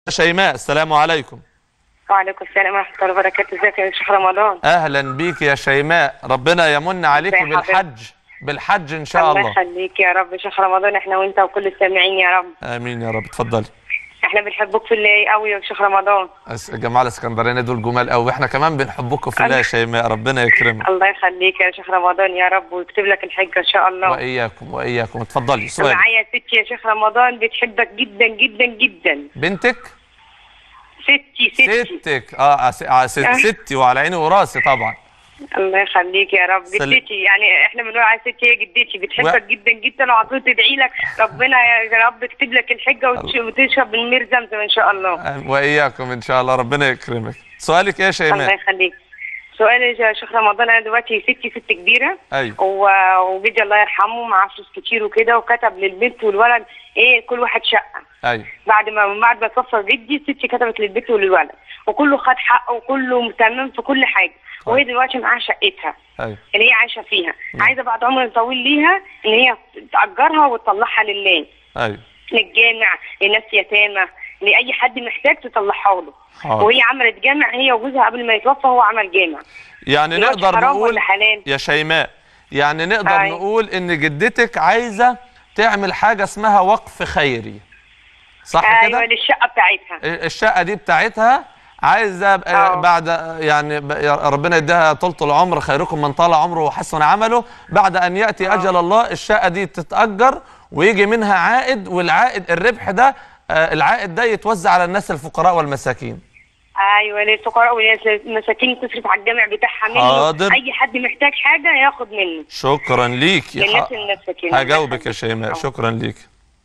شيماء السلام عليكم وعليكم السلام ورحمة الله وبركاته ازيك يا شيخ رمضان اهلا بيك يا شيماء ربنا يمن عليك ازي حضرتك؟ بالحج بالحج ان شاء الله الله يخليك يا رب شيخ رمضان احنا وانت وكل السامعين يا رب امين يا رب اتفضلي احنا بنحبك في الله قوي يا شيخ رمضان أس- الجماعه الاسكندرانيه دول جمال قوي واحنا كمان بنحبكم في الله يا شيماء ربنا يكرمك الله يخليك يا شيخ رمضان يا رب ويكتب لك الحجة ان شاء الله واياكم واياكم اتفضلي سؤال معايا ستي يا شيخ رمضان بتحبك جدا جدا جدا بنتك ستي ستي ستك اه س- آه، ست- آه. ستي وعلى عيني وراسي طبعا الله يخليك يا رب سل- جدتي يعني احنا بنقول على ستي هي جدتي بتحبك و- جدا جدا وعطول تدعي لك ربنا يا رب يكتب لك الحجة وتش- وتشرب من مير زمزم ان شاء الله آه، واياكم ان شاء الله ربنا يكرمك سؤالك ايه يا الله شيماء يخليك سؤالي يا شيخ رمضان انا دلوقتي ستي ست كبيره ايوه و- وجدي الله يرحمه معاه فلوس كتير وكده وكتب للبنت والولد ايه كل واحد شقه ايوه بعد ما بعد ما توفى جدي ستي كتبت للبنت وللولد وكله خد حقه وكله تمام في كل حاجه وهي دلوقتي معاها شقتها ايوه اللي هي عايشه فيها عايزه بعد عمر طويل ليها ان هي تاجرها وتطلعها لله ايوه للجامع لناس يتامى لاي حد محتاج تطلعها له حاضر. وهي عملت جامع هي وجوزها قبل ما يتوفى هو عمل جامع يعني دلوقتي نقدر حرام نقول ولا حلال؟ يا شيماء يعني نقدر أي. نقول ان جدتك عايزه تعمل حاجه اسمها وقف خيري صح ايوه كده للشقه بتاعتها الشقه دي بتاعتها عايزه ب- آه. بعد يعني ب- يا ربنا يديها طولة العمر خيركم من طال عمره وحسن عمله بعد ان ياتي اجل الله الشقه دي تتاجر ويجي منها عائد والعائد الربح ده آه، العائد ده يتوزع على الناس الفقراء والمساكين ايوه للفقراء والمساكين تصرف على الجامع بتاعها منه حاضر. اي حد محتاج حاجه ياخد منه شكرا ليك يا للناس ح- المساكين هجاوبك يا شيماء آه. شكرا ليك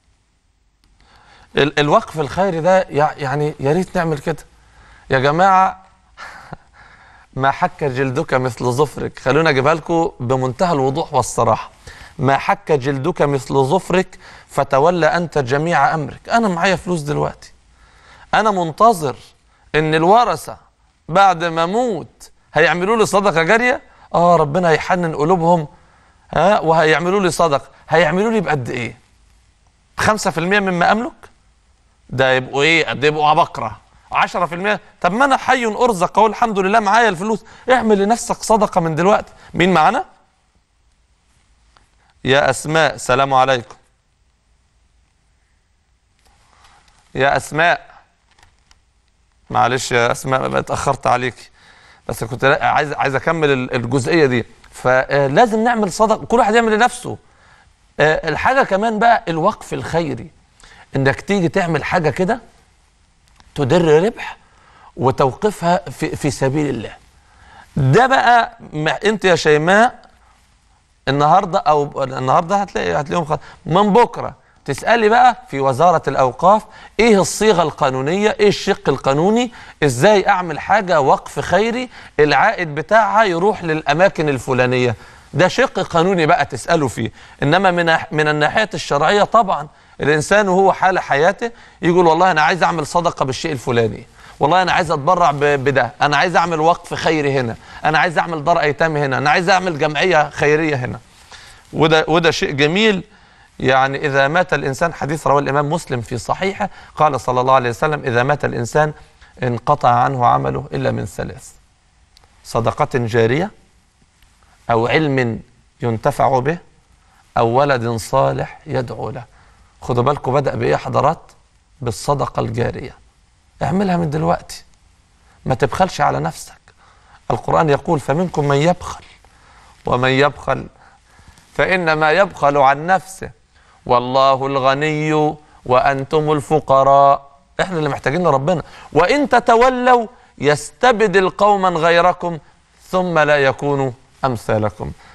ال الوقف الخيري ده يع- يعني يا ريت نعمل كده يا جماعه ما حك جلدك مثل ظفرك خلونا اجيبها لكم بمنتهى الوضوح والصراحه ما حك جلدك مثل ظفرك فتولى انت جميع امرك انا معايا فلوس دلوقتي انا منتظر ان الورثه بعد ما اموت هيعملوا لي صدقه جاريه اه ربنا هيحنن قلوبهم ها وهيعملوا لي صدقه هيعملوا لي بقد ايه 5% مما املك ده يبقوا ايه قد يبقوا عبقره 10% طب ما انا حي ارزق اهو الحمد لله معايا الفلوس اعمل لنفسك صدقه من دلوقتي مين معانا يا اسماء سلام عليكم يا اسماء معلش يا اسماء بقى اتاخرت عليك بس كنت لا- عايز عايز اكمل ال- الجزئيه دي فلازم نعمل صدقه كل واحد يعمل لنفسه آه، الحاجه كمان بقى الوقف الخيري انك تيجي تعمل حاجه كده تدر ربح وتوقفها في في سبيل الله ده بقى ما انت يا شيماء النهارده او النهارده هتلاقي هتلاقيهم خ... من بكره تسالي بقى في وزاره الاوقاف ايه الصيغه القانونيه ايه الشق القانوني ازاي اعمل حاجه وقف خيري العائد بتاعها يروح للاماكن الفلانيه ده شق قانوني بقى تسالوا فيه انما من من الناحيه الشرعيه طبعا الانسان وهو حال حياته يقول والله انا عايز اعمل صدقه بالشيء الفلاني والله انا عايز اتبرع ب- بده انا عايز اعمل وقف خيري هنا انا عايز اعمل دار ايتام هنا انا عايز اعمل جمعيه خيريه هنا وده وده شيء جميل يعني اذا مات الانسان حديث رواه الامام مسلم في صحيحه قال صلى الله عليه وسلم اذا مات الانسان انقطع عنه عمله الا من ثلاث صدقه جاريه او علم ينتفع به او ولد صالح يدعو له خدوا بالكم بدا بايه يا حضرات بالصدقه الجاريه اعملها من دلوقتي ما تبخلش على نفسك القرآن يقول فمنكم من يبخل ومن يبخل فإنما يبخل عن نفسه والله الغني وأنتم الفقراء احنا اللي محتاجين لربنا وإن تتولوا يستبدل قوما غيركم ثم لا يكونوا أمثالكم